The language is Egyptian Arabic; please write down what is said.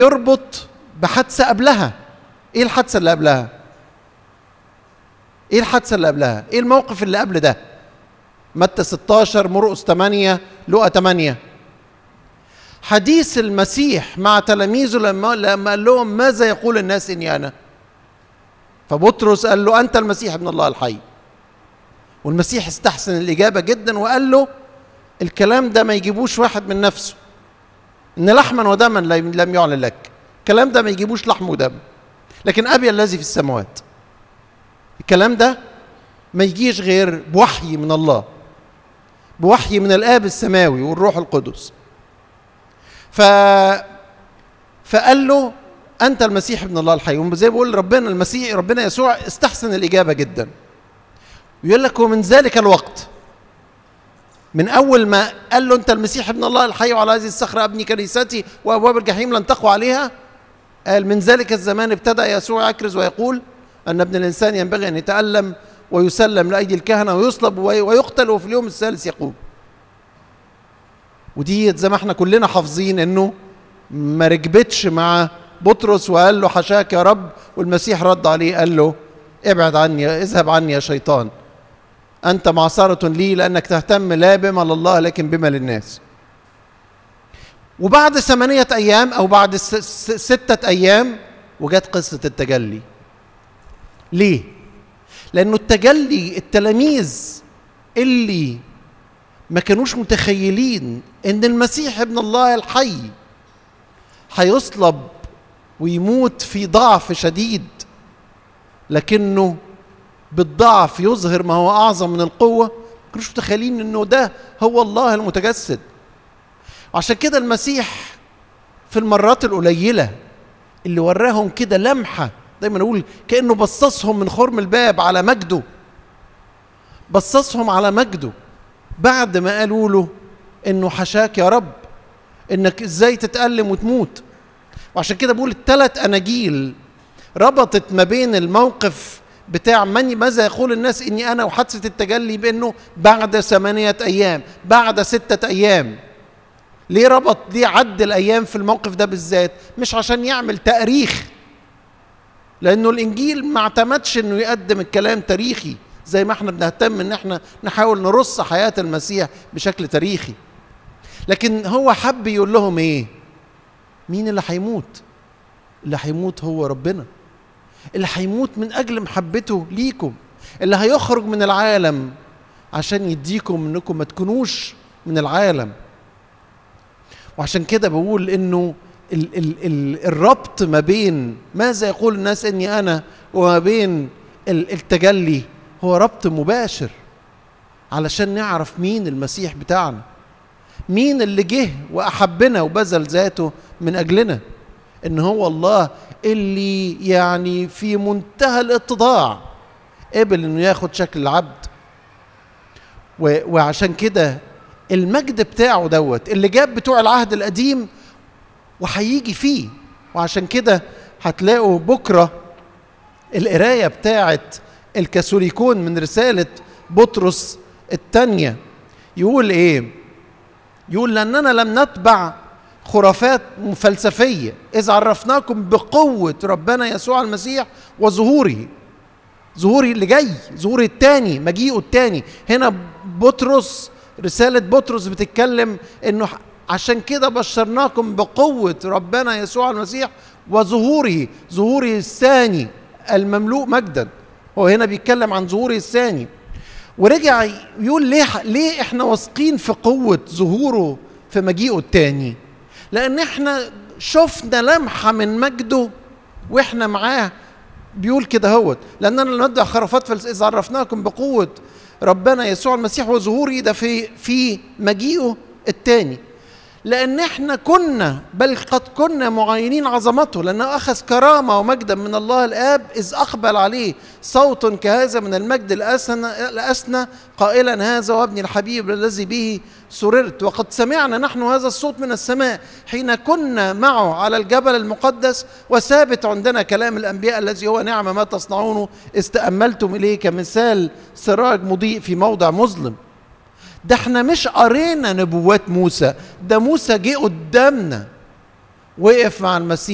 يربط بحادثه قبلها ايه الحادثه اللي قبلها ايه الحادثه اللي قبلها ايه الموقف اللي قبل ده متى 16 مرقس 8 لقى 8 حديث المسيح مع تلاميذه لما لما قال لهم ماذا يقول الناس اني انا فبطرس قال له انت المسيح ابن الله الحي والمسيح استحسن الاجابه جدا وقال له الكلام ده ما يجيبوش واحد من نفسه ان لحما ودما لم يعلن لك الكلام ده ما يجيبوش لحم ودم لكن ابي الذي في السماوات الكلام ده ما يجيش غير بوحي من الله بوحي من الاب السماوي والروح القدس ف فقال له انت المسيح ابن الله الحي وزي ما بقول ربنا المسيح ربنا يسوع استحسن الاجابه جدا يقول لك ومن ذلك الوقت من اول ما قال له انت المسيح ابن الله الحي وعلى هذه الصخره ابني كنيستي وابواب الجحيم لن تقوى عليها قال من ذلك الزمان ابتدا يسوع يكرز ويقول ان ابن الانسان ينبغي ان يتالم ويسلم لايدي الكهنه ويصلب ويقتل وفي اليوم الثالث يقوم ودي زي ما احنا كلنا حافظين انه ما ركبتش مع بطرس وقال له حشاك يا رب والمسيح رد عليه قال له ابعد عني اذهب عني يا شيطان انت معصره لي لانك تهتم لا بما لله لكن بما للناس وبعد ثمانية أيام أو بعد ستة أيام وجت قصة التجلي ليه؟ لأنه التجلي التلاميذ اللي ما كانوش متخيلين ان المسيح ابن الله الحي هيصلب ويموت في ضعف شديد لكنه بالضعف يظهر ما هو اعظم من القوه ما كانوش متخيلين انه ده هو الله المتجسد عشان كده المسيح في المرات القليله اللي وراهم كده لمحه دايما اقول كانه بصصهم من خرم الباب على مجده بصصهم على مجده بعد ما قالوا له انه حشاك يا رب انك ازاي تتألم وتموت وعشان كده بقول الثلاث اناجيل ربطت ما بين الموقف بتاع من ماذا يقول الناس اني انا وحادثه التجلي بانه بعد ثمانيه ايام بعد سته ايام ليه ربط ليه عد الايام في الموقف ده بالذات مش عشان يعمل تاريخ لانه الانجيل ما اعتمدش انه يقدم الكلام تاريخي زي ما احنا بنهتم ان احنا نحاول نرص حياه المسيح بشكل تاريخي لكن هو حب يقول لهم ايه مين اللي هيموت اللي هيموت هو ربنا اللي هيموت من اجل محبته ليكم اللي هيخرج من العالم عشان يديكم انكم ما تكونوش من العالم وعشان كده بقول انه ال ال ال الربط ما بين ماذا يقول الناس اني انا وما بين التجلي هو ربط مباشر علشان نعرف مين المسيح بتاعنا مين اللي جه واحبنا وبذل ذاته من اجلنا ان هو الله اللي يعني في منتهى الاتضاع قبل انه ياخد شكل العبد وعشان كده المجد بتاعه دوت اللي جاب بتوع العهد القديم وهيجي فيه وعشان كده هتلاقوا بكره القرايه بتاعت الكاثوليكون من رسالة بطرس الثانية يقول إيه؟ يقول لأننا لم نتبع خرافات فلسفية إذ عرفناكم بقوة ربنا يسوع المسيح وظهوره ظهوره اللي جاي ظهوره الثاني مجيئه الثاني هنا بطرس رسالة بطرس بتتكلم إنه عشان كده بشرناكم بقوة ربنا يسوع المسيح وظهوره ظهوره الثاني المملوء مجدا هو هنا بيتكلم عن ظهوره الثاني ورجع يقول ليه ليه احنا واثقين في قوه ظهوره في مجيئه الثاني لان احنا شفنا لمحه من مجده واحنا معاه بيقول كده هوت لاننا لم ندع خرافات اذا عرفناكم بقوه ربنا يسوع المسيح وظهوره ده في في مجيئه الثاني لان احنا كنا بل قد كنا معينين عظمته لانه اخذ كرامه ومجدا من الله الاب اذ اقبل عليه صوت كهذا من المجد الاسنى الاسنى قائلا هذا وابني الحبيب الذي به سررت وقد سمعنا نحن هذا الصوت من السماء حين كنا معه على الجبل المقدس وثابت عندنا كلام الانبياء الذي هو نعمه ما تصنعونه استأملتم اليه كمثال سراج مضيء في موضع مظلم ده احنا مش قرينا نبوات موسى ده موسى جه قدامنا وقف مع المسيح